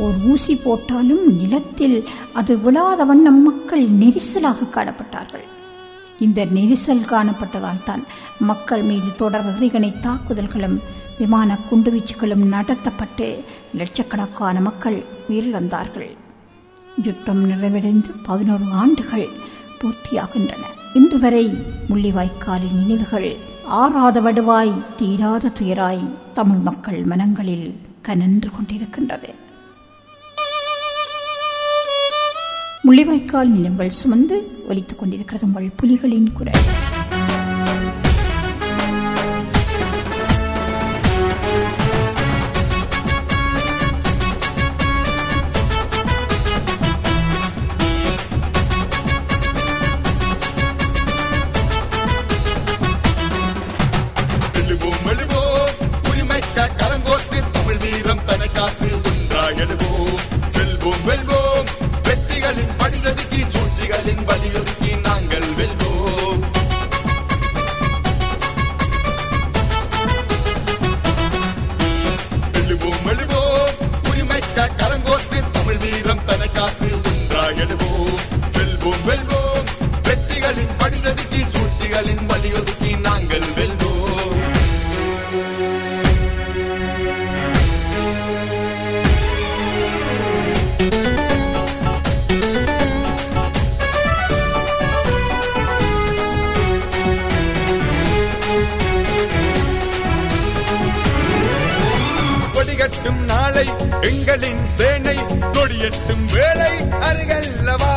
ஒரு ஊசி போட்டாலும் நிலத்தில் அது விழாத வண்ணம் மக்கள் நெரிசலாக காணப்பட்டார்கள் இந்த நெரிசல் காணப்பட்டதால் தான் மக்கள் மீது தொடர் எறிகணை தாக்குதல்களும் விமான குண்டுவீச்சுகளும் நடத்தப்பட்டு லட்சக்கணக்கான மக்கள் உயிரிழந்தார்கள் யுத்தம் நிறைவடைந்து பதினோரு ஆண்டுகள் பூர்த்தியாகின்றன இன்று வரை முள்ளிவாய்க்காலின் நினைவுகள் ஆறாத வடுவாய் தீராத துயராய் தமிழ் மக்கள் மனங்களில் கனன்று கொண்டிருக்கின்றது முள்ளிவாய்க்கால் நினைவுகள் சுமந்து ஒலித்துக் கொண்டிருக்கிறது உங்கள் புலிகளின் குரல் எழுவோம் எழுவோம் உரிமைக்க கரங்கோத்து தமிழ் வீரம் தனை காத்து ஒன்றாய் எழுவோம் செல்வோம் வெல்வோம் வெற்றிகளின் படிசதுக்கி சூழ்ச்சிகளின் வலியுறுத்தி நாங்கள் வெல்வோம் எழுவோம் எழுவோம் உரிமைக்க கரங்கோத்து தமிழ் வீரம் தனை காத்து ஒன்றாய் எழுவோம் செல்வோம் வெல்வோம் வெற்றிகளின் படிசதுக்கி சூழ்ச்சிகளின் வலியுறுத்தி நாங்கள் வெல்வோம் கொடிகட்டும் நாளை எங்களின் சேனை கொடியட்டும் வேளை அருகல்லவா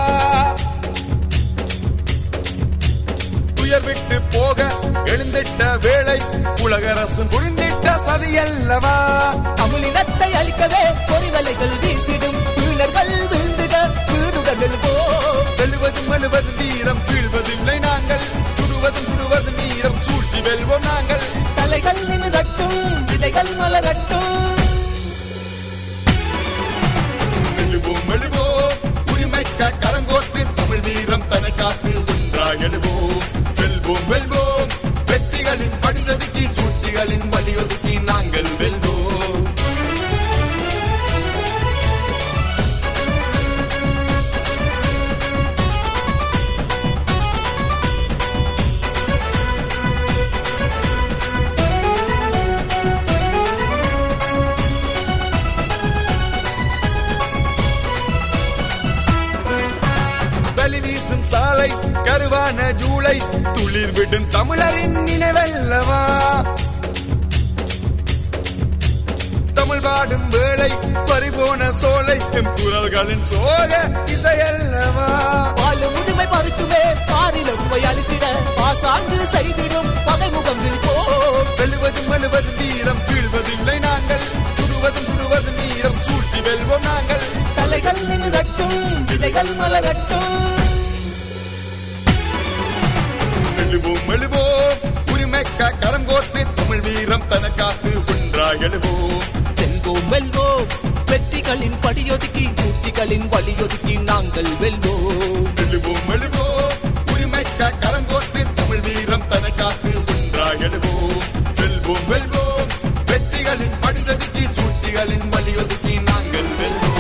துயர் விட்டு போக எழுந்திட்ட வேளை உலகரசு புரிந்திட்ட சதியல்லவா தமிழினத்தை அழிக்கவே பொறிவலைகள் வீசிடும் வீணர்கள் விழுந்துட வீடுகள் எழுவோம் வெல்லுவதும் வெல்லுவதும் வீரம் வீழ்வதில்லை நாங்கள் சுடுவதும் சுடுவதும் வீரம் சூழ்ச்சி வெல்வோம் நாங்கள் தலைகள் நிமிரட்டும் விதைகள் மலரட்டும் எழுவோம் எழுவோம் உரிமைக்க கரங்கோத்து தமிழ் வீரம் தனை காத்து ஒன்றாய் எழுவோம் செல்வோம் வெல்வோம் வெற்றிகளின் படிசதுக்கி சூழ்ச்சிகளின் வலியொதுக்கி நாங்கள் வெல்வோம் வலி வீசும் சாலை கருவான ஜூலை துளிர் விடும் தமிழரின் நினைவல்லவா தமிழ் பாடும் வேளை பறிபோன சோலை எம் குரல்களின் சோக இசையல்லவா வாழும் உரிமை பறித்துமே பாரில உண்மை அழித்திட பாசாங்கு செய்திடும் பகைமுகம் விழிப்போம் வெல்லுவதும் வெல்லுவதும் வீரம் வீழ்வதில்லை நாங்கள் சுடுவதும் சுடுவதும் வீரம் சூழ்ச்சி வெல்வோம் நாங்கள் தலைகள் நிமிரட்டும் விதைகள் மலரட்டும் எழுவோம் எழுவோம் உரிமைக்க கரம் கோர்த்து தமிழ் வீரம் தனக்காத்து ஒன்றாய் எழுவோம் செல்வோம் வெல்வோம் வெற்றிகளின் படியொதுக்கி பூச்சிகளின் வழியொதுக்கி நாங்கள் வெல்வோம் எழுவோம் எழுவோம் உரிமைக்க கரம் கோர்த்து தமிழ் வீரம் தனக்காத்து ஒன்றாய் எழுவோம் செல்வோம் வெல்வோம் வெற்றிகளின் படிசதுக்கி சூழ்ச்சிகளின் வழியொதுக்கி நாங்கள் வெல்வோம்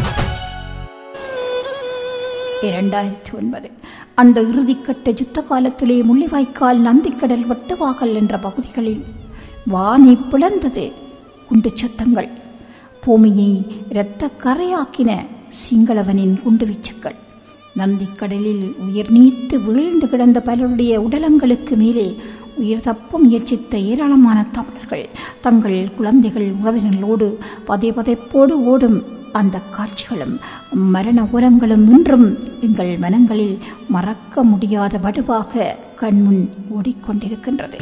இரண்டாயிரத்தி ஒன்பது அந்த இறுதிக்கட்ட யுத்த காலத்திலே முள்ளிவாய்க்கால் நந்திக்கடல் வட்டுவாகல் என்ற பகுதிகளில் வானை பிளந்தது குண்டு சத்தங்கள் பூமியை இரத்த கரையாக்கின சிங்களவனின் குண்டுவீச்சுக்கள் நந்திக்கடலில் உயிர் நீத்து வீழ்ந்து கிடந்த பலருடைய உடலங்களுக்கு மேலே உயிர் தப்ப முயற்சித்த ஏராளமான தமிழர்கள் தங்கள் குழந்தைகள் உறவினர்களோடு பதை பதைப்போடு ஓடும் அந்த காட்சிகளும் மரண உரங்களும் இன்றும் எங்கள் மனங்களில் மறக்க முடியாத வடுவாக கண்முன் ஓடிக்கொண்டிருக்கின்றது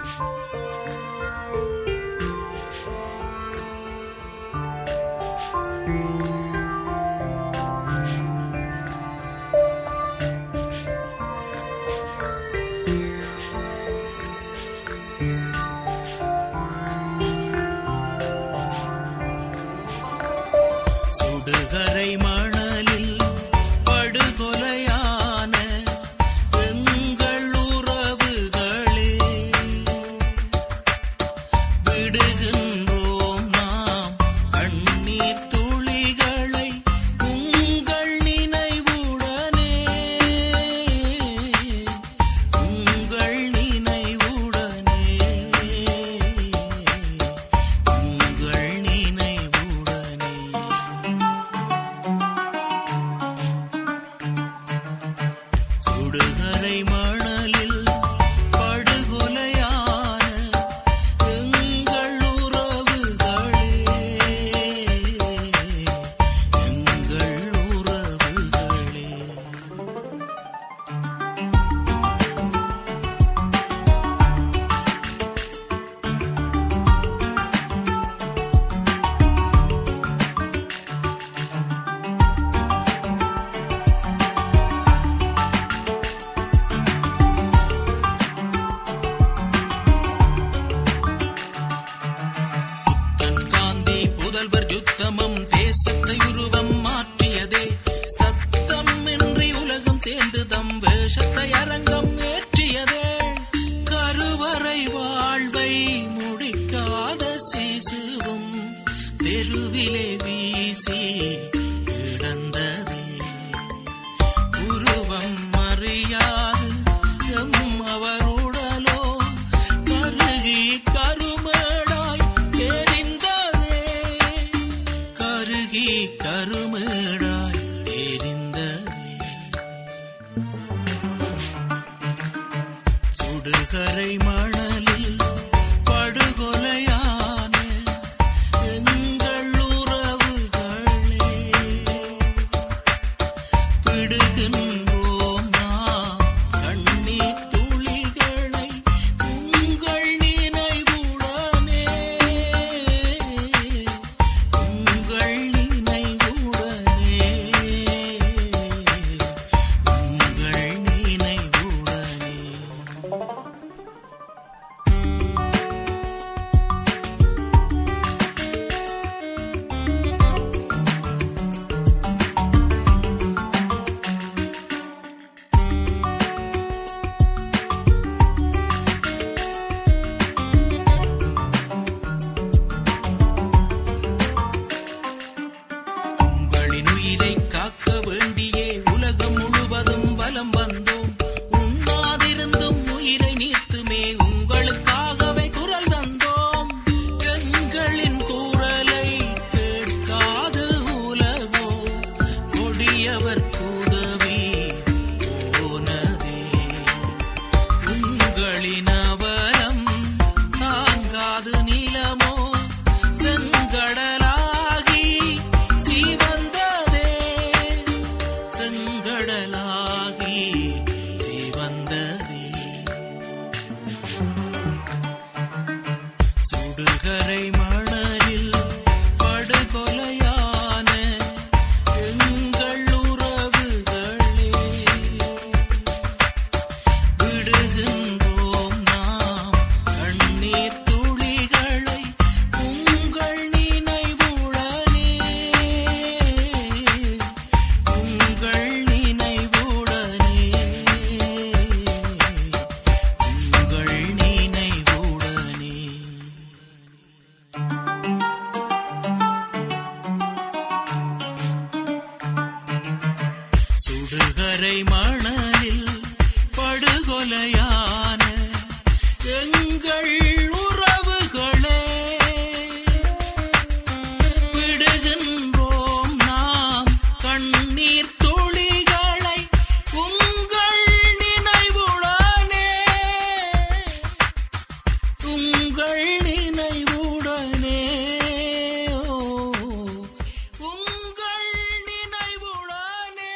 சுடுகரை மணலில் படுகொலையான எங்கள் உறவுகளே விடுகின்றோம் நாம் கண்ணீர் துளிகள் தெருவிலே வீசி கிடந்ததே உருவம் அறியாது எம் அவருடலோ கருகி கருமேடாய் தெரிந்ததே கருகி கருமேடாய் தெரிந்ததே சுடுகரை மணலில் படுகொலையான எங்கள் உறவுகளே விடுகின்றோம் நாம் கண்ணீர் துளிகளை உங்கள் நினைவுடனே உங்கள் நினைவுடனே உங்கள் நினைவுடனே உங்களின் உயிரை காக்க வேண்டியே உலகம் முழுவதும் வலம் வந்தோம் உண்ணாதிருந்தும் உயிரை நீத்துமே உங்களுக்காகவே குரல் தந்தோம் எங்களின் குரலை கேட்காது உலகோ கொடியவர் உதவி போனதே உங்களின் அவலம் தாங்காது நிலமோ செங்கடலாகி சிவந்ததே செங்கடலாகி சிவந்ததே சுடுகரை மணலில் படுகொலையான எங்கள் உறவுகளே விடுகின்றோம் நாம் கண்ணீர் துளிகளை உங்கள் நினைவுடனே உங்கள் நினைவுடனே உங்கள் நினைவுடனே சுடுகரை மணலில் படுகொலையான எங்கள் உறவுகளே விடுகின்றோம் நாம் கண்ணீர் துளிகளை உங்கள் நினைவுடனே உங்கள் நினைவுடனே ஓ, உங்கள் நினைவுடனே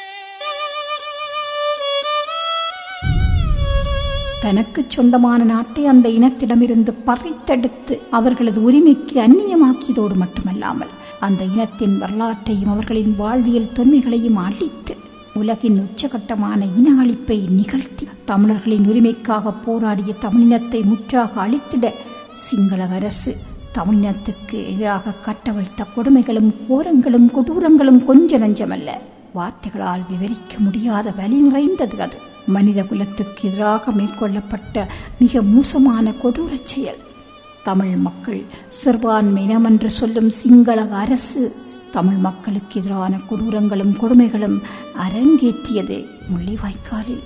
தனக்குச் சொந்தமான நாட்டை அந்த இனத்திடமிருந்து பறித்தெடுத்து அவர்களது உரிமைக்கு அந்நியமாக்கியதோடு மட்டுமல்லாமல் அந்த இனத்தின் வரலாற்றையும் அவர்களின் வாழ்வியல் தொன்மைகளையும் அழித்து உலகின் உச்சகட்டமான இன அழிப்பை நிகழ்த்தி தமிழர்களின் உரிமைக்காக போராடிய தமிழினத்தை முற்றாக அழித்திட சிங்கள அரசு தமிழினத்துக்கு எதிராக கட்டவிழ்த்த கொடுமைகளும் கோரங்களும் கொடூரங்களும் கொஞ்ச நஞ்சமல்ல வார்த்தைகளால் விவரிக்க முடியாத வலி நிறைந்தது அது மனித குலத்துக்கு எதிராக மேற்கொள்ளப்பட்ட மிக மோசமான கொடூரச் செயல் தமிழ் மக்கள் சிறுபான்மை இனம் என்று சொல்லும் சிங்கள அரசு தமிழ் மக்களுக்கு எதிரான கொடூரங்களும் கொடுமைகளும் அரங்கேற்றியது முள்ளிவாய்க்காலில்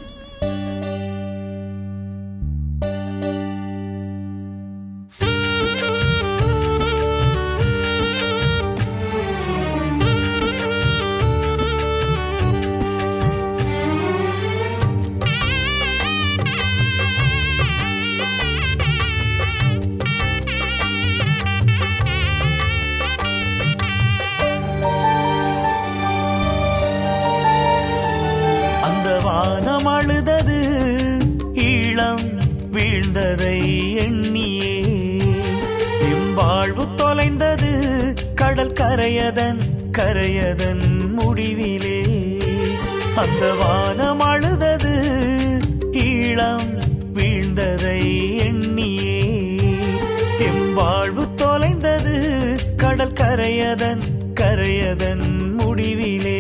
அந்த வானம் அழுதது ஈழம் வீழ்ந்ததை எண்ணியே எம்பாழ்வு தொலைந்தது கடல் கரையதன் கரையதன் முடிவிலே அந்த வானம் அழுதது ஈழம் வீழ்ந்ததை எண்ணியே எம்பாழ்வு தொலைந்தது கடல் கரையதன் கரையதன் முடிவிலே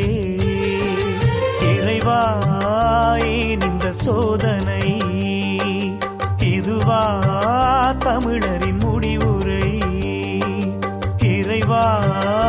இறைவாயின் இந்த சோதனை இதுவா தமிழரின் முடிவுரை இறைவா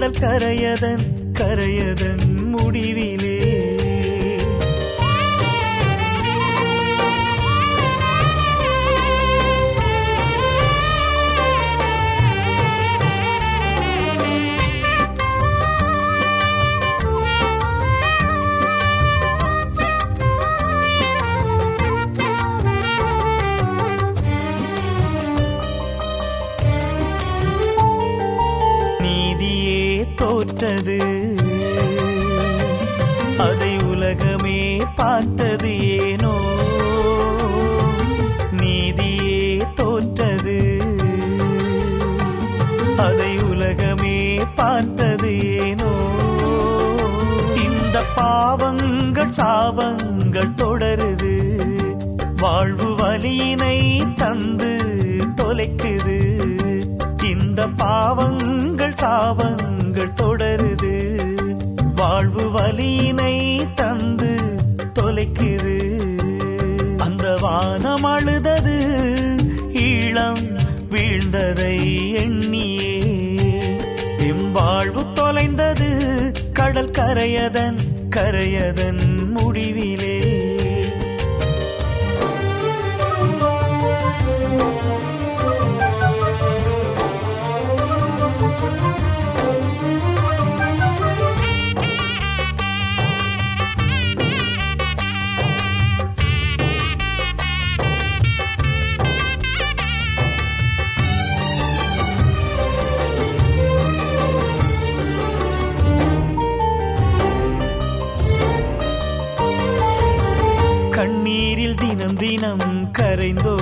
கடல் கரையதன் கரையதன் முடிவிலே நீதியே தோற்றது அதை உலகமே பார்த்தது ஏனோ நீதியே தோற்றது அதை உலகமே பார்த்தது ஏனோ இந்த பாவங்கள் சாபங்கள் தொடருது வாழ்வு வலியினை தந்து தொலைக்குது இந்த பாவங்கள் சாபங்கள் தொடருது வாழ்வு வலியினை தந்து தொலைக்குது அந்த வானம் அழுதது ஈழம் வீழ்ந்ததை எண்ணியே எம்பாழ்வு தொலைந்தது கடல் கரையதன் கரையதன் முடிவிலே கண்ணீரில் தினம் தினம் கரைந்தோ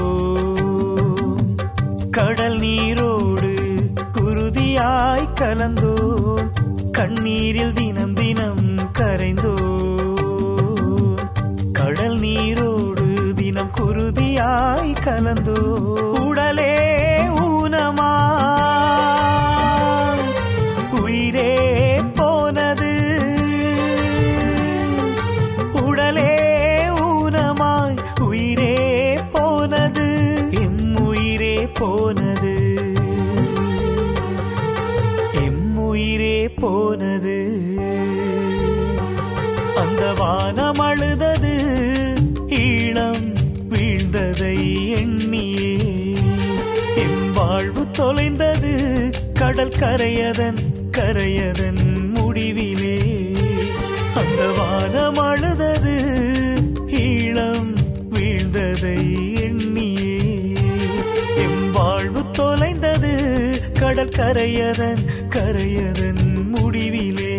கடல் நீரோடு குருதியாய் கலந்தோ கண்ணீரில் தினம் தினம் கரைந்தோ கடல் நீரோடு தினம் குருதியாய் கலந்தோ உடலே ஊனமா உயிரே போனது உடலே ஊனமாய் உயிரே போனது எம் உயிரே போனது எம் உயிரே போனது அந்த வானம் அழுதது ஈழம் வீழ்ந்ததை எண்ணியே எம் வாழ்வு தொலைந்தது கடல் கரையதன் கரையதன் முடிவிலே அந்த வானம் அழுதது ஈழம் வீழ்ந்ததை எண்ணியே எம் வாழ்வு தொலைந்தது கடல் கரையதன் கரையதன் முடிவிலே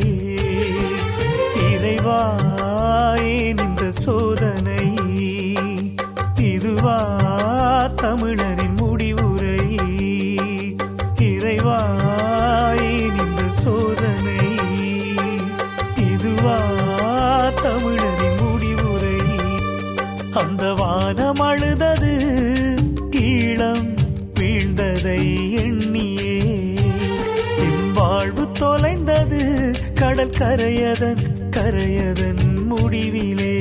இறைவாயேன் இந்த சோதனை இதுவா தமிழரின் முடிவுரை இறைவாயேன் இந்த சோதனை இதுவா தமிழரின் முடிவுரை அந்த வானம் அழுதது ஈழம் வீழ்ந்ததை எண்ணியே என் வாழ்வு தொலைந்தது கடல் கரையதன் கரையதன் முடிவிலே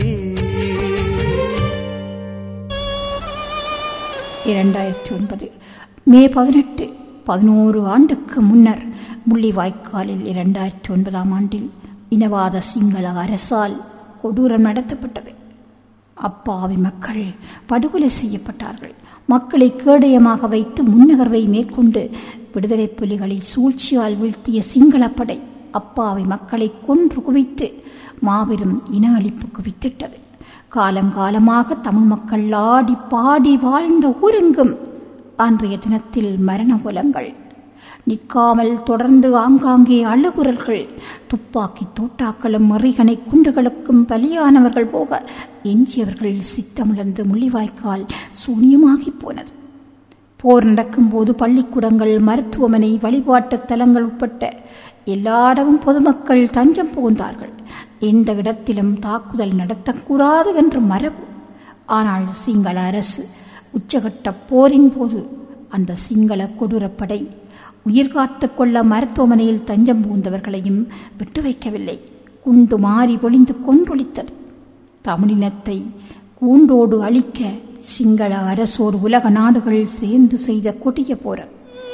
இரண்டாயிரத்தி ஒன்பது மே பதினெட்டு பதினோரு ஆண்டுக்கு முன்னர் முள்ளிவாய்க்காலில் இரண்டாயிரத்தி ஒன்பதாம் ஆண்டில் இனவாத சிங்கள அரசால் கொடூரம் நடத்தப்பட்டது அப்பாவி மக்கள் படுகொலை செய்யப்பட்டார்கள் மக்களை கேடயமாக வைத்து முன்னகர்வை மேற்கொண்டு விடுதலை புலிகளை சூழ்ச்சியால் வீழ்த்திய சிங்களப்படை அப்பாவி மக்களை கொன்று குவித்து மாபெரும் இன அழிப்புக்கு வித்திட்டது காலங்காலமாக தமிழ் மக்கள் ஆடி பாடி வாழ்ந்த ஊரெங்கும் அன்றைய தினத்தில் மரண புலங்கள் நிற்காமல் தொடர்ந்து ஆங்காங்கே அழுகுரல்கள் துப்பாக்கி தோட்டாக்களும் மறிகனை குண்டுகளுக்கும் பலியானவர்கள் போக எஞ்சியவர்கள் சித்தமிழந்து முள்ளிவாய்க்கால் சூனியமாகிப் போனது போர் நடக்கும்போது பள்ளிக்கூடங்கள் மருத்துவமனை வழிபாட்டுத் தலங்கள் உட்பட்ட எல்லா இடமும் பொதுமக்கள் தஞ்சம் புகுந்தார்கள் எந்த இடத்திலும் தாக்குதல் நடத்தக்கூடாது என்ற மரபு ஆனால் சிங்கள அரசு உச்சகட்ட போரின் போது அந்த சிங்கள கொடூரப்படை உயிர் காத்துக் கொள்ள மருத்துவமனையில் தஞ்சம் புகுந்தவர்களையும் விட்டு வைக்கவில்லை குண்டு மாறி பொழிந்து கொன்றொழித்தது தமிழினத்தை கூண்டோடு அழிக்க சிங்கள அரசோடு உலக நாடுகள் சேர்ந்து செய்த கொடிய போர்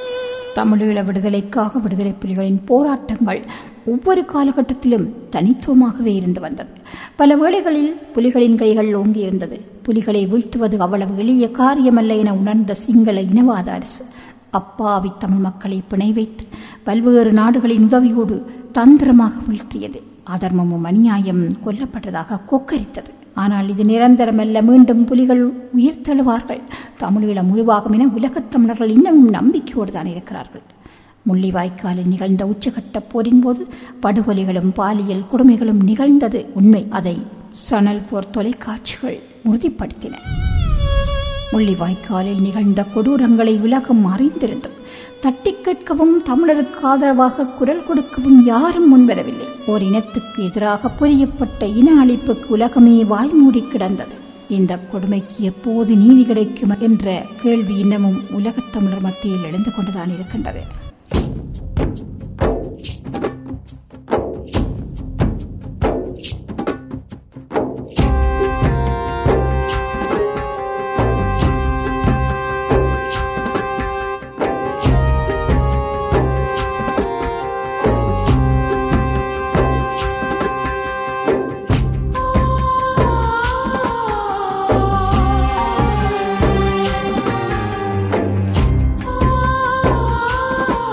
தமிழீழ விடுதலைக்காக விடுதலை புலிகளின் போராட்டங்கள் ஒவ்வொரு காலகட்டத்திலும் தனித்துவமாகவே இருந்து வந்தது பல வேளைகளில் புலிகளின் கைகள் ஓங்கியிருந்தது புலிகளை வீழ்த்துவது அவ்வளவு எளிய காரியமல்ல என உணர்ந்த சிங்கள இனவாத அரசு அப்பாவி தமிழ் மக்களை பிணை வைத்து பல்வேறு நாடுகளின் உதவியோடு தந்திரமாக வீழ்த்தியது அதர்மமும் அநியாயமும் கொல்லப்பட்டதாக கொக்கரித்தது ஆனால் இது நிரந்தரமல்ல மீண்டும் புலிகள் உயிர்த்தெழுவார்கள் தமிழீழம் உருவாகும் என உலகத் தமிழர்கள் இன்னமும் நம்பிக்கையோடு தான் இருக்கிறார்கள் முள்ளிவாய்க்காலில் நிகழ்ந்த உச்சகட்ட போரின் போது படுகொலைகளும் பாலியல் கொடுமைகளும் நிகழ்ந்தது உண்மை அதை சணல் போர் தொலைக்காட்சிகள் உறுதிப்படுத்தின முள்ளிவாய்க்காலில் நிகழ்ந்த கொடூரங்களை உலகம் அறிந்திருந்தது தட்டி கேட்கவும் தமிழருக்கு ஆதரவாக குரல் கொடுக்கவும் யாரும் முன்வரவில்லை ஓர் இனத்துக்கு எதிராக புரியப்பட்ட இன அழிப்புக்கு உலகமே வாய்மூடி கிடந்தது இந்த கொடுமைக்கு எப்போது நீதி கிடைக்கும் என்ற கேள்வி இன்னமும் உலகத் தமிழர் மத்தியில் எழுந்து கொண்டுதான் இருக்கின்றது ஆ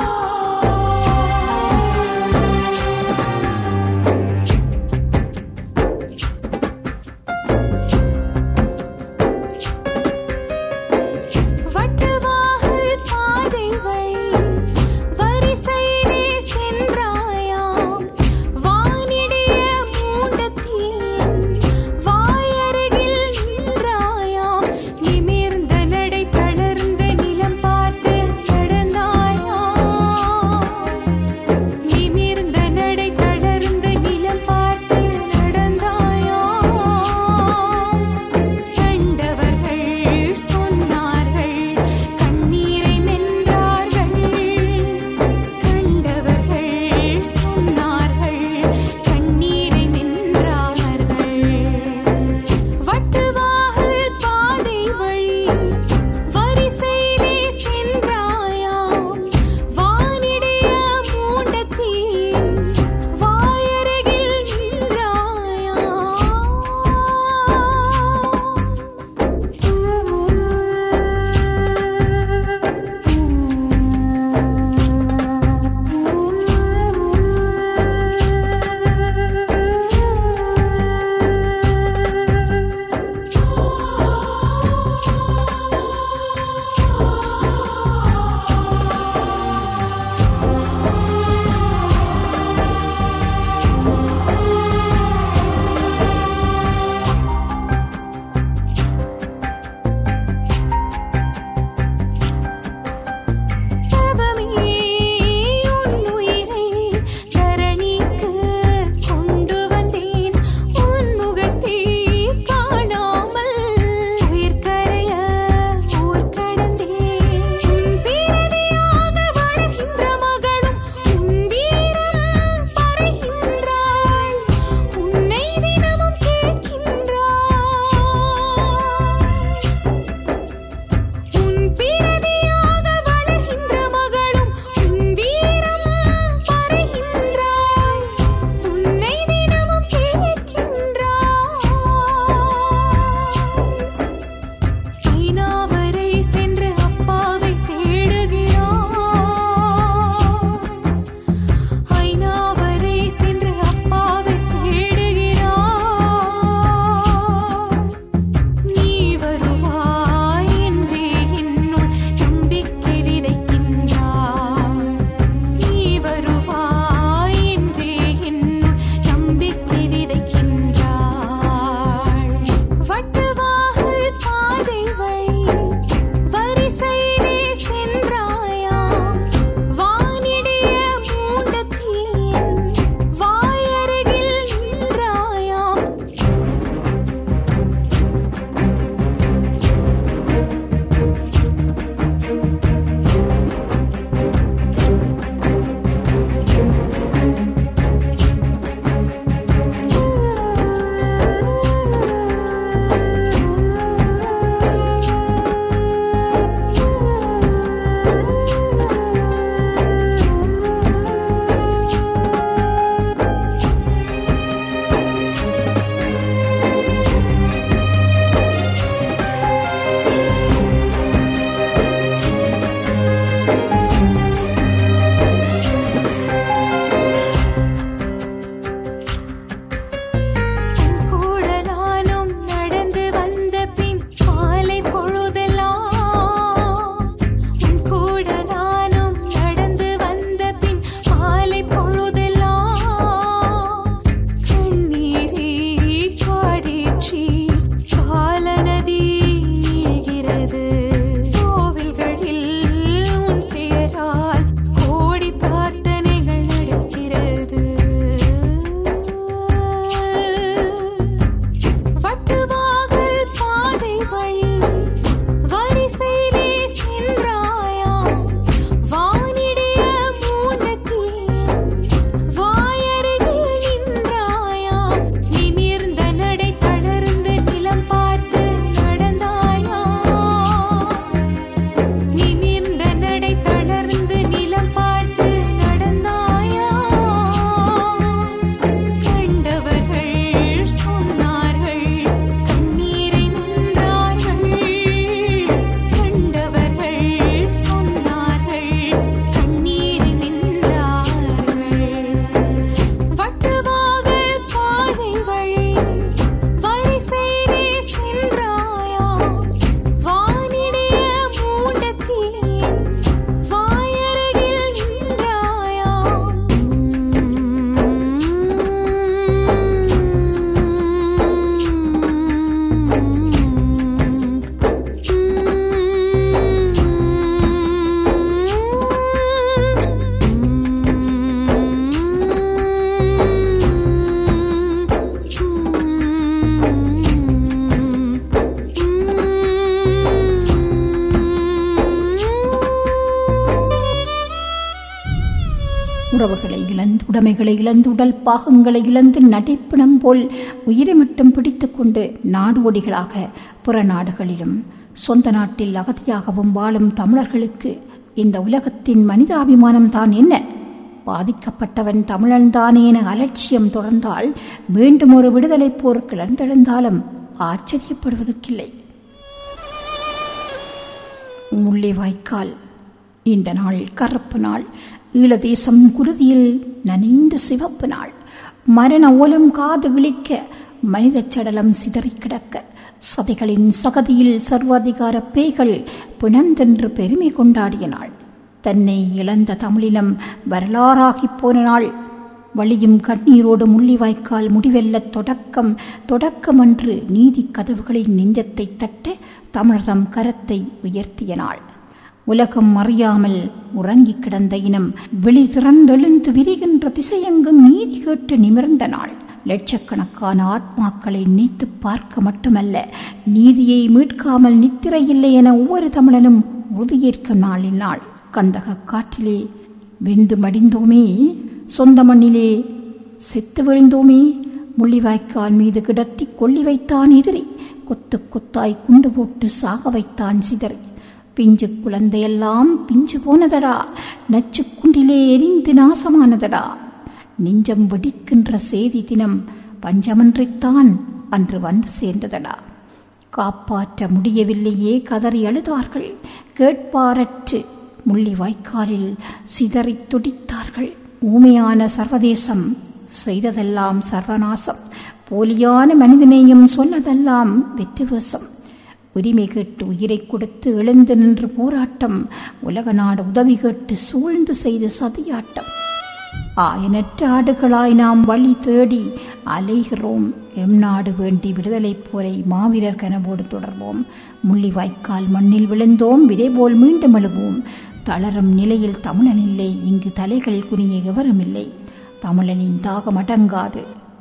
உறவுகளை இழந்து உடைமைகளை இழந்து உடல் பாகங்களை இழந்து நடைப்பிணம் போல் உயிரை மட்டும் பிடித்துக்கொண்டு நாடோடிகளாக புற நாடுகளிலும் சொந்த நாட்டில் அகதியாகவும் வாழும் தமிழர்களுக்கு இந்த உலகத்தின் மனிதாபிமானம் தான் என்ன பாதிக்கப்பட்டவன் தமிழன்தானே என அலட்சியம் தொடர்ந்தால் மீண்டும் ஒரு விடுதலை போர் கிளர்ந்தெழுந்தாலும் ஆச்சரியப்படுவதற்கில்லை முள்ளிவாய்க்கால் இந்த நாள் கருப்பு நாள் ஈழதேசம் குருதியில் நனைந்த சிவப்பு நாள் மரண ஓலம் காது விழிக்க மனிதச் சடலம் சிதறி கிடக்க சதைகளின் சகதியில் சர்வாதிகார பேய்கள் புனந்தென்று பெருமை கொண்டாடிய நாள் தன்னை இழந்த தமிழினம் வரலாறாகிப் போன நாள் வழியும் கண்ணீரோடு முள்ளிவாய்க்கால் முடிவெல்ல தொடக்கம் தொடக்கமன்று நீதி கதவுகளின் நெஞ்சத்தை தட்ட தமிழர்தம் கரத்தை உயர்த்திய நாள் உலகம் அறியாமல் உறங்கிக் கிடந்த இனம் வெளி திறந்தெழுந்து விரிகின்ற திசையெங்கும் நீதி கேட்டு நிமிர்ந்த நாள் லட்சக்கணக்கான ஆத்மாக்களை நீத்து பார்க்க மட்டுமல்ல நீதியை மீட்காமல் நித்திரையில்லை என ஒவ்வொரு தமிழனும் உறுதியேற்கும் நாளின் நாள் கந்தக காற்றிலே வெந்து மடிந்தோமே சொந்த மண்ணிலே செத்து விழுந்தோமே முள்ளிவாய்க்கால் மீது கிடத்தி கொள்ளி வைத்தான் எதிரி கொத்து கொத்தாய் குண்டு போட்டு சாக வைத்தான் சிதறி பிஞ்சு குழந்தையெல்லாம் பிஞ்சு போனதடா நச்சு குண்டிலே எரிந்து நாசமானதடா நெஞ்சம் வெடிக்கின்ற செய்தி தினம் பஞ்சமன்றித்தான் அன்று வந்து சேர்ந்ததடா காப்பாற்ற முடியவில்லையே கதறி அழுதார்கள் கேட்பாரற்று முள்ளி வாய்க்காலில் சிதறித் துடித்தார்கள் ஊமையான சர்வதேசம் செய்ததெல்லாம் சர்வநாசம் போலியான மனிதநேயம் சொன்னதெல்லாம் வெற்றிவேசம் உரிமை கேட்டு உயிரை கொடுத்து எழுந்து நின்று போராட்டம் உலக நாடு உதவி கேட்டு சூழ்ந்து செய்த சதியாட்டம் ஆயனற்ற ஆடுகளாய் நாம் வழி தேடி அலைகிறோம் எம் நாடு வேண்டி விடுதலை போரை மாவீரர் கனவோடு தொடர்வோம் முள்ளிவாய்க்கால் மண்ணில் விழுந்தோம் விதைபோல் மீண்டும் எழுவோம் தளரும் நிலையில் தமிழன் இல்லை இங்கு தலைகள் குனிய எவரும் இல்லை தமிழனின் தாகம் அடங்காது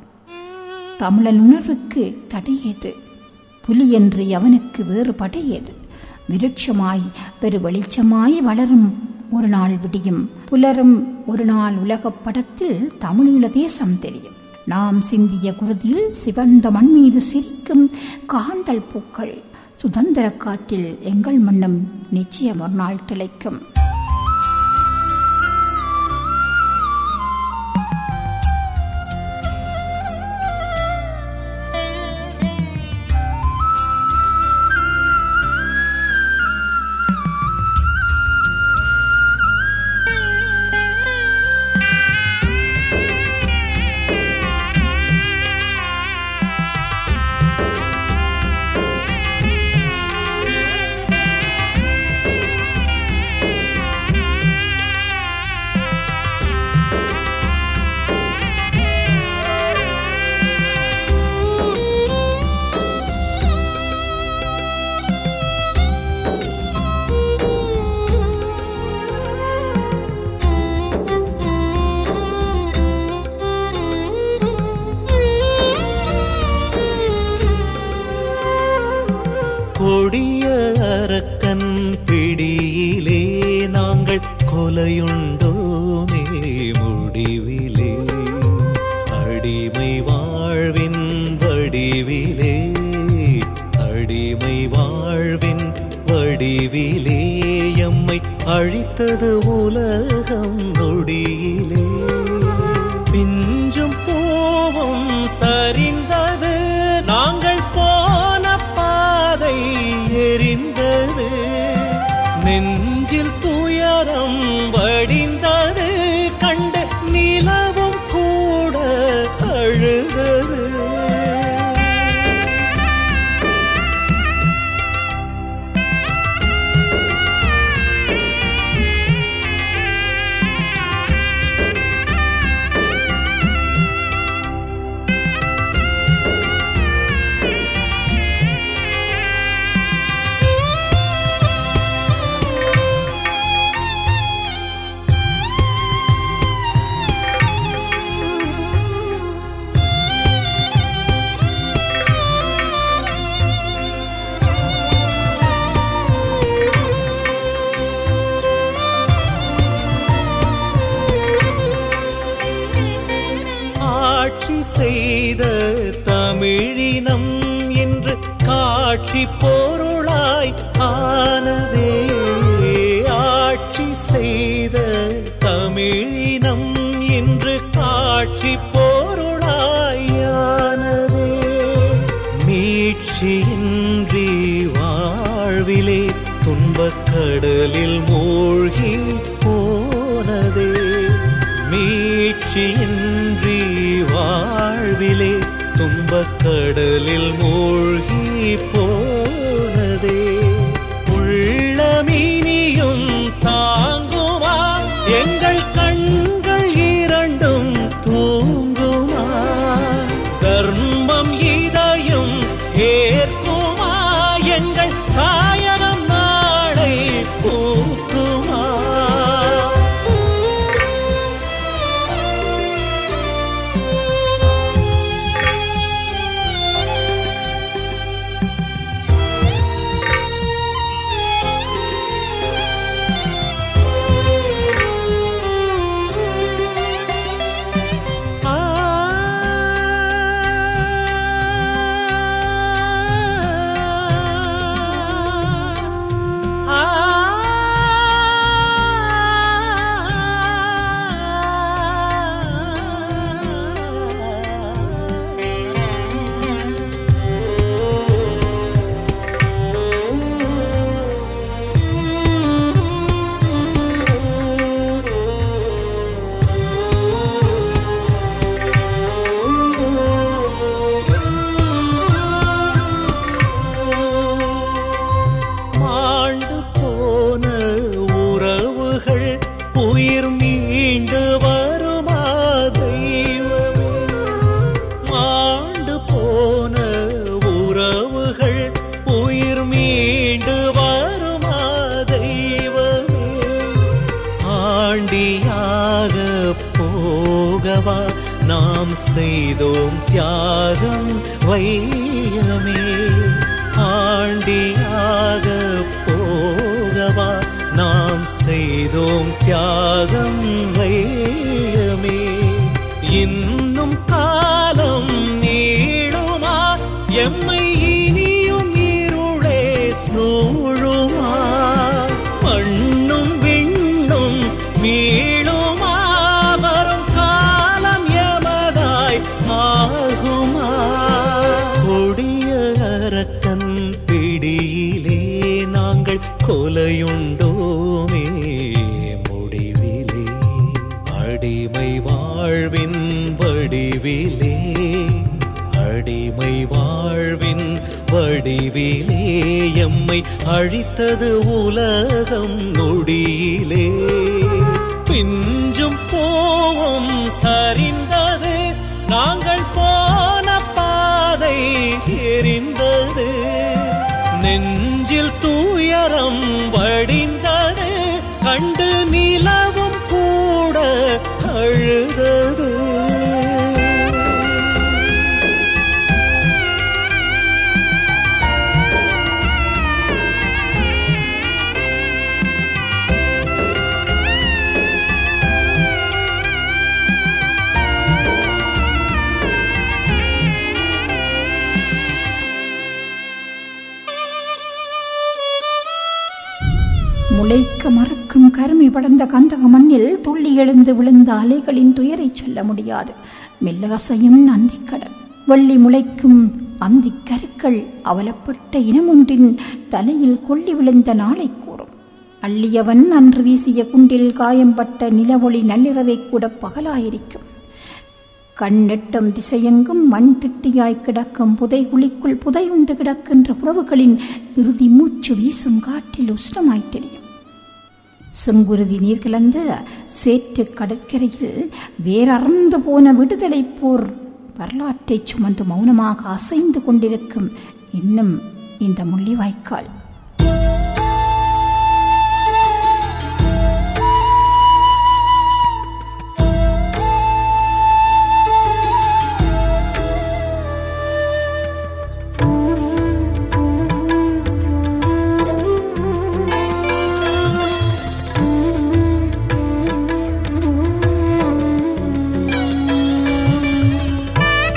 தமிழன் உணர்வுக்கு தடையேது புலி என்று அவனுக்கு வேறு படையேது விருட்சமாய் பெரு வெளிச்சமாய் வளரும் ஒரு நாள் விடியும் புலரும் ஒரு நாள் உலகப் படத்தில் தமிழீழ தேசம் தெரியும் நாம் சிந்திய குருதியில் சிவந்த மண் மீது சிரிக்கும் காந்தல் பூக்கள் சுதந்திர காற்றில் எங்கள் மண்ணும் நிச்சயம் ஒரு நாள் திளைக்கும் கொடிய அரக்கன் பிடியிலே நாங்கள் கொலையுண்டோமே முடிவிலே அடிமை வாழ்வின் வடிவிலே அடிமை வாழ்வின் வடிவிலே எம்மை அழித்தது உலகம் நொடியிலே பிஞ்சும் பூவும் சரிந்தது நாங்கள் போன பாதை எரிந்தது நெஞ்சில் துயரம் வடிந்தது கண்டு நிலவும் கூட அழுதது செய்த தமிழினம் என்று காட்சி பொருளாய் ஆனதே ஆட்சி செய்த தமிழினம் என்று காட்சி பொருளாய் ஆனதே மீட்சியின்றி வாழ்விலே துன்பக் கடலில் மூழ்கி போனதே மீட்சியின்றி வாழ்விலே துன்பக் கடலில் மூழ்கி போனதே உள்ளமினியும் தாங்குமா எங்கள் கண்கள் இரண்டும் தூங்குமா தர்மம் இதயம் ஏற்குமா எங்கள் தாயகம் நாளை பூக்குமா மாண்டு போன உறவுகள் உயிர் மீண்டு வருமா தெய்வமே மாண்டு போன உறவுகள் உயிர் மீண்டு வருமா தெய்வமே ஆண்டியாக போகவா நாம் செய்தோம் தியாகம் வையமே ஆண்டியாக போகவா நாம் செய்தோம் தியாகம் வையமே இன்னும் காலம் நீளுமா எம்மை இனியும் இருளே சூழுமா மண்ணும் விண்ணும் மீளுமா வரும் காலம் எமதாய் ஆகுமா கொடிய அரக்கன் பிடியிலே நாங்கள் கொலையுண்டோமே முடிவிலே அடிமை வாழ்வின் வடிவிலே அடிமை வாழ்வின் வடிவிலே எம்மை அழித்தது உலகம் நொடியிலே பிஞ்சும் போவும் சரிந்தது நாங்கள் போன பாதை எரிந்தது நெஞ்சில் தூயரம் வடிந்தது கண்டு நிலவும் கூட அழுதது முளைக்க மறக்கும் கருமை படர்ந்த கந்தக மண்ணில் துள்ளி எழுந்து விழுந்த அலைகளின் துயரைச் சொல்ல முடியாது மெல்ல அசையும் நந்திக்கடல் வெள்ளி முளைக்கும் அந்திக் கருக்கள் அவலப்பட்ட இனமொன்றின் தலையில் கொள்ளி விழுந்த நாளை கூறும் அள்ளியவன் அன்று வீசிய குண்டில் காயம்பட்ட நிலவொளி நள்ளிரவை கூட பகலாயிருக்கும் கண்ணெட்டும் திசையெங்கும் மண் திட்டியாய் கிடக்கும் புதைகுழிக்குள் புதையுண்டு கிடக்கின்ற உறவுகளின் இறுதி மூச்சு வீசும் காற்றில் உஷ்ணமாய் தெரியும் செங்குருதி நீர் கலந்த சேற்று கடற்கரையில் வேரறந்து போன விடுதலை போர் வரலாற்றைச் சுமந்து மௌனமாக அசைந்து கொண்டிருக்கும் இன்னும் இந்த முள்ளிவாய்க்கால் ஆ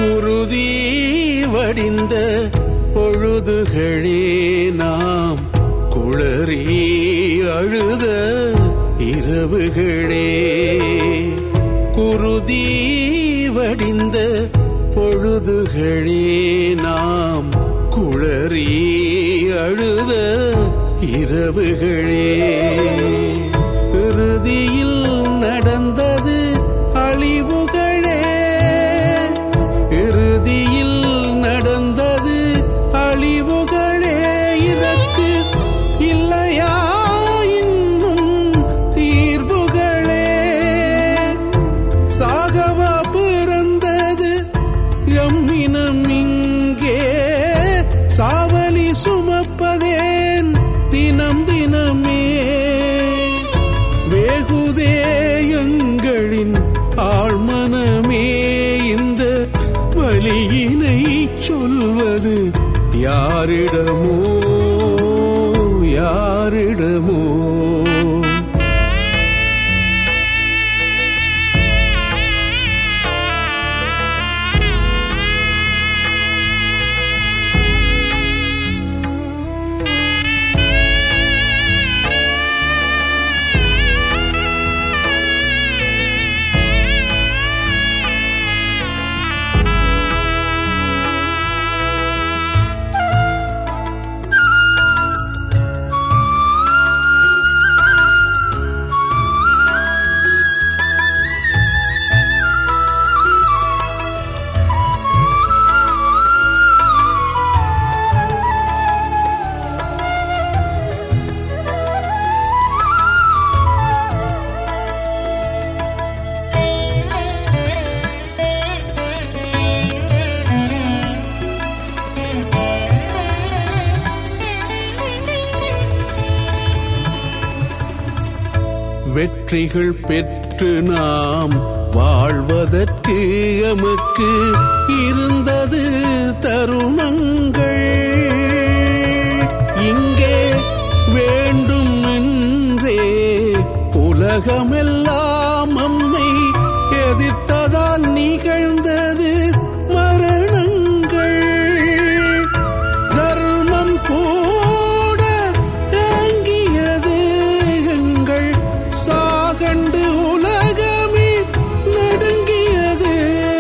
குருதி வடிந்த பொழுதுகளே நாம் குளறி அழுத இரவுகளே குருதி வடிந்த பொழுதுகளே நாம் குளறி அழுத இரவுகளே இறுதியில் நடந்தது அழிவுகளே இறுதியில் நடந்தது அழிவுகளே இதற்கு இல்லையா இன்னும் தீர்வுகளே சாகவா பிறந்தது எம்மினம் இங்கே சாவலி சுமப்பதேன் தினம் தினமே வேகுதே எங்களின் ஆழ்மனமே இந்த வலியினை சொல்வது யாரிடமோ யாரிடமோ வெற்றிகள் பெற்று நாம் வாழ்வதற்கு எமக்கு இருந்தது தருணங்கள் இங்கே வேண்டும் என்றே உலகமெல்லாம் நம்மை எதிர்த்ததால் நிகழ்ந்தது மரணங்கள் தர்மம் கூட ஏங்கியது எங்கள் சாகண்டு உலகமே நடுங்கியது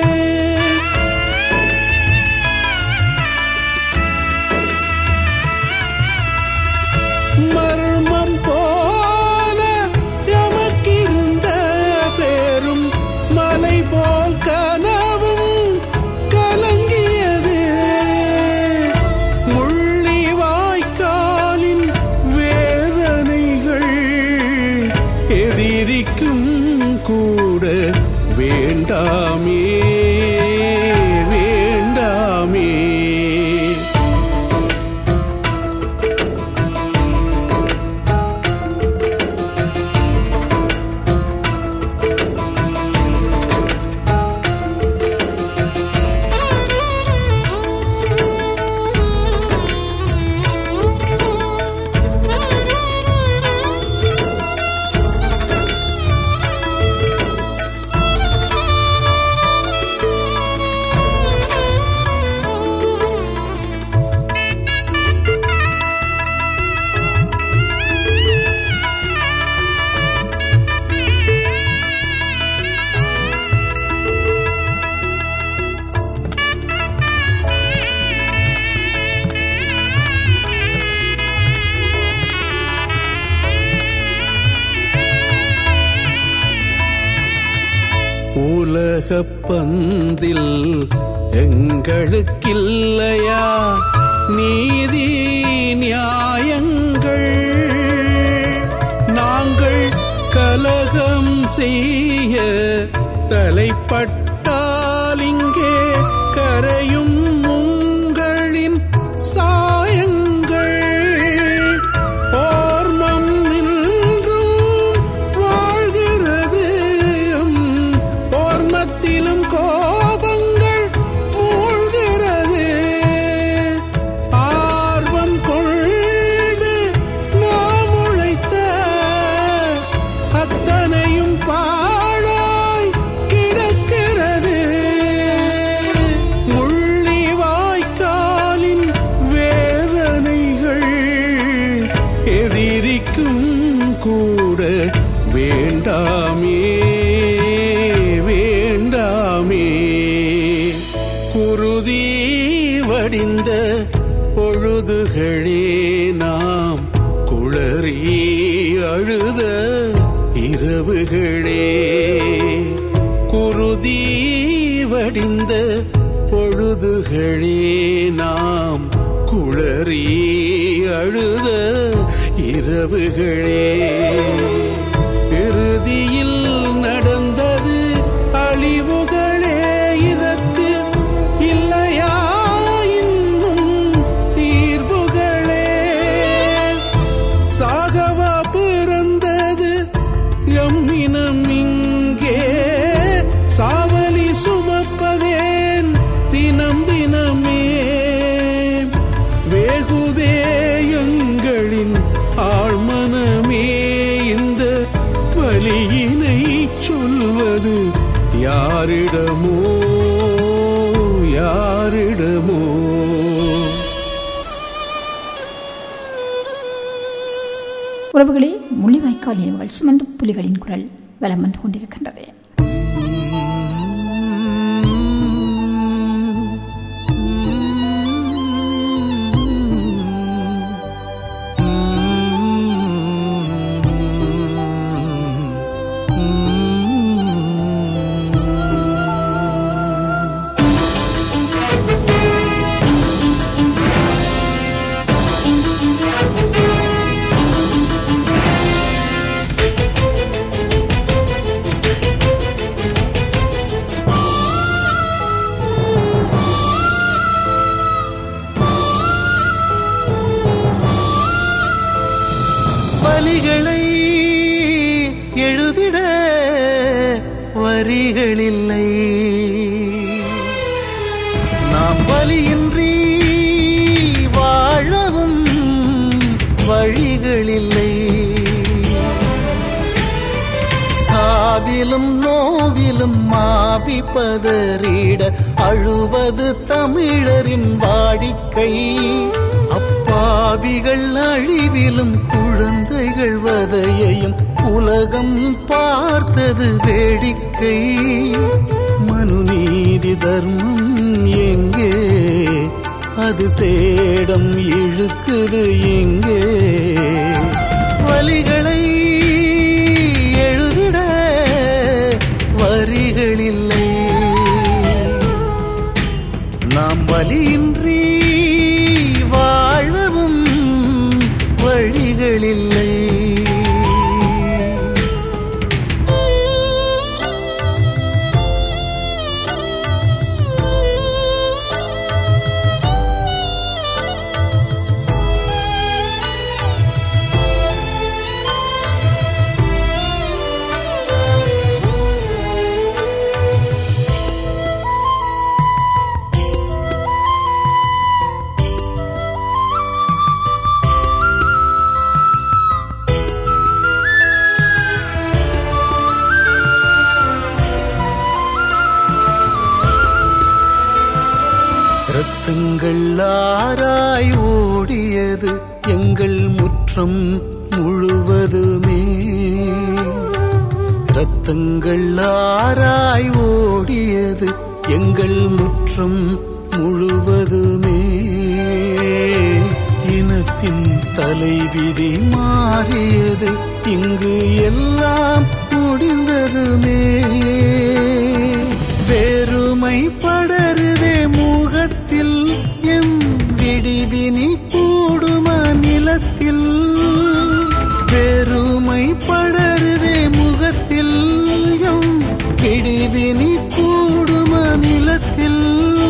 மர்மம் போல எமக்கிருந்த பேரும் மலை போல் கனவும் கலங்கியது முள்ளி வாய்க்காலின் வேதனைகள் எதிரிக்கும் கூட வேண்டாமே வேண்டாமே உலகப் பந்தில் எங்களுக்கில்லையா நீதி நியாயங்கள் நாங்கள் கலகம் செய்ய தலைப்பட்டால் இங்கே கரையும் உங்களின் சாயங்கள் ஓர்மம் இன்றும் வாழ்கிறது எம் ஓர்மத்திலும் கோபங்கள் மூழ்கிறது ஆர்வம் கொண்டு நாம் உழைத்த அத்தனையும் பாழாய் கிடக்கிறது வடிந்த பொழுதுகளே நாம் குளறி அழுத இரவுகளே குருதி வடிந்த பொழுதுகளே நாம் குளறி அழுத இரவுகளே இறுதியில் நடந்தது அழிவுகளே இதற்கு இல்லையா இன்னும் தீர்வுகளே சாகவா பிறந்தது எம்மினம் இங்கே சாவலி சுமப்பதேன் தினம் தினமே வேகுதே எங்களின் ஆழ்மனமே இந்த வலியினை சொல்வது யாரிடமோ யாரிடமோ உறவுகளே முள்ளிவாய்க்கால் நினைவுகள் சுமந்து புலிகளின் குரல் வலம் வந்து கொண்டிருக்கின்றது வலிகளை எழுதிட வரிகளில்லை நாம் வலியின்றி வாழவும் வழிகளில்லை சாவிலும் நோவிலும் மாவி பதறிட அழுவது தமிழரின் வாடிக்கை அப்பாவிகள் அழிவிலும் குழந்தைகள் வதையையும் உலகம் பார்த்தது வேடிக்கை மனுநீதி தர்மம் எங்கே அது சேடம் இழுக்குது எங்கே வலிகளை எழுதிட வரிகளில்லை நாம் வலியின்றி வாழவும் வழிகளில்லை ரத்தங்கள் ஆராய் ஓடியது எங்கள் முற்றம் முழுவதுமே ரத்தங்கள் ஆராய் ஓடியது எங்கள் முற்றம் முழுவதுமே இனத்தின் தலைவிதி மாறியது இங்கு எல்லாம் முடிந்ததுமே வெறுமை படருதே முகத்தில் எம் விடிவினி கூடுமா நிலத்தில் பெருமை படருதே முகத்தில் எம் விடிவினி கூடுமா நிலத்தில்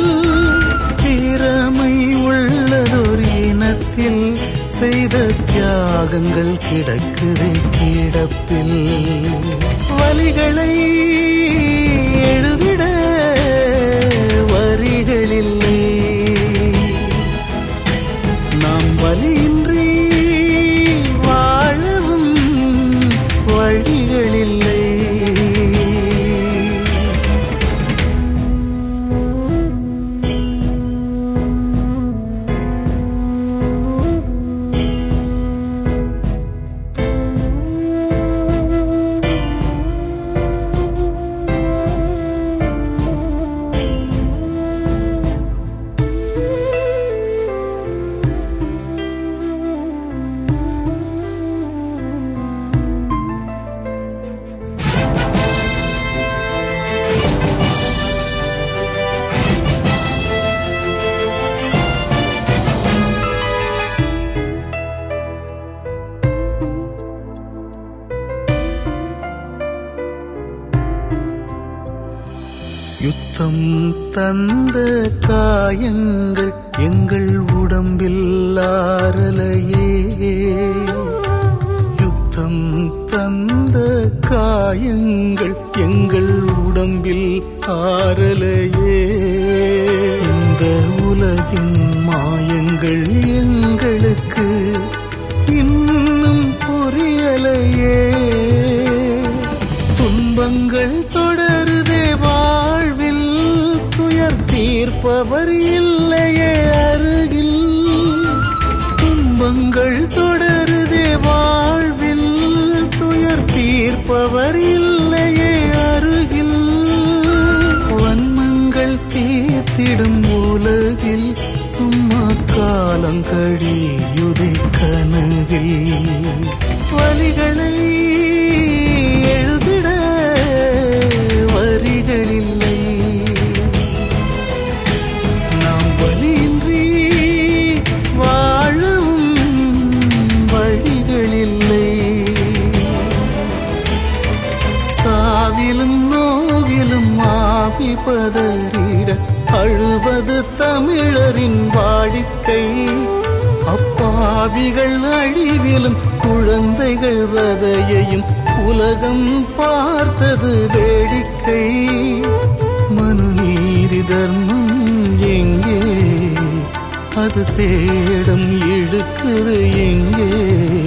திறமை உள்ளதொரு இனத்தில் செய்த தியாகங்கள் கிடக்குதே கிடப்பில் வலிகளை எழுதிட வரிகளில்லை நாம் வலியின்றி வாழவும் வழிகளில்லை யுத்தம் தந்த காயங்கள் எங்கள் உடம்பில் ஆறலையே யுத்தம் தந்த காயங்கள் எங்கள் உடம்பில் ஆறலையே இந்த உலகின் மாயங்கள் எங்களுக்கு இன்னும் புரியலையே துன்பங்கள் தொடருதே வாழ்வில் துயர் தீர்ப்பவர் இல்லையே அருகில் துன்பங்கள் தொடருதே வாழ்வில் துயர் தீர்ப்பவர் இல்லையே அருகில் வன்மங்கள் தீர்த்திடும் உலகில் சும்மா காலங்கடியுதை கனவில் வலிகளை எழுதிட வரிகளில்லை நாம் வலியின்றி வாழவும் வழிகளில்லை சாவிலும் நோவிலும் ஆவி பதறிட அழுவது தமிழரின் வாடிக்கை அப்பாவிகள் அழிவிலும் குழந்தைகள் வதையையும் உலகம் பார்த்தது வேடிக்கை மனுநீதி தர்மம் எங்கே அது சேடம் இழுக்குது எங்கே